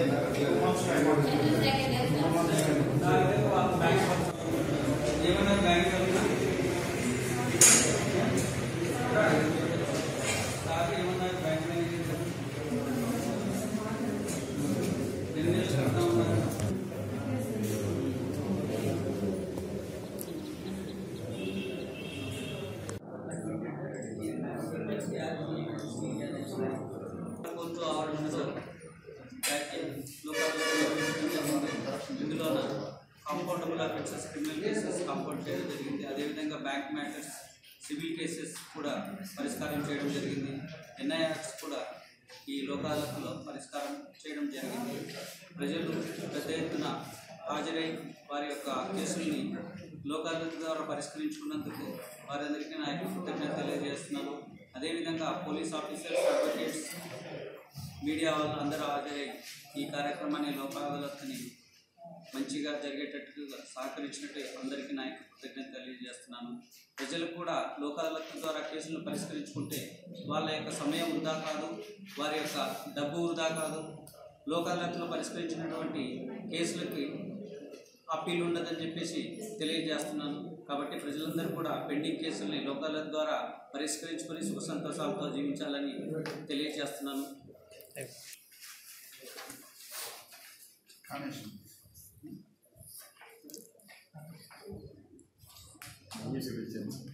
ఏమన్నా bank sir ఏమన్నా bank manager ఎన్ని నెలలు కడతా ఉన్నారు కోర్టు ఆవరణ సార్ ఇందులో comfortable offences criminal cases comfort చేయడం జరిగింది అదేవిధంగా బ్యాంక్ మ్యాటర్స్ సివిల్ కేసెస్ కూడా పరిష్కారం చేయడం జరిగింది ఎన్ఐ యాక్ట్స్ కూడా ఈ లోకాలతో పరిష్కారం చేయడం జరిగింది ప్రజలు పెద్ద ఎత్తున హాజరై వారి యొక్క కేసుల్ని లోకాదాలత ద్వారా పరిష్కరించుకున్నందుకు వారందరికీ నా యొక్క కృతజ్ఞత తెలియజేస్తున్నాను అదేవిధంగా పోలీస్ ఆఫీసర్స్ అడ్వకేట్స్ మీడియా వాళ్ళు అందరూ హాజరై ఈ కార్యక్రమాన్ని లోకాదాలతని మంచిగా జరిగేటట్టుగా సహకరించినట్టు అందరికీ నా యొక్క కృతజ్ఞత తెలియజేస్తున్నాను ప్రజలకు కూడా లోకాదాలత ద్వారా కేసులను పరిష్కరించుకుంటే వాళ్ళ యొక్క సమయం వృధా కాదు వారి యొక్క డబ్బు వృధా కాదు లోకాదాలతలో పరిష్కరించినటువంటి కేసులకి అప్పీల్ ఉండదని చెప్పేసి తెలియజేస్తున్నాను కాబట్టి ప్రజలందరూ కూడా పెండింగ్ కేసుల్ని లోకాదాలత ద్వారా పరిష్కరించుకొని సుఖ సంతోషాలతో జీవించాలని తెలియజేస్తున్నాను Music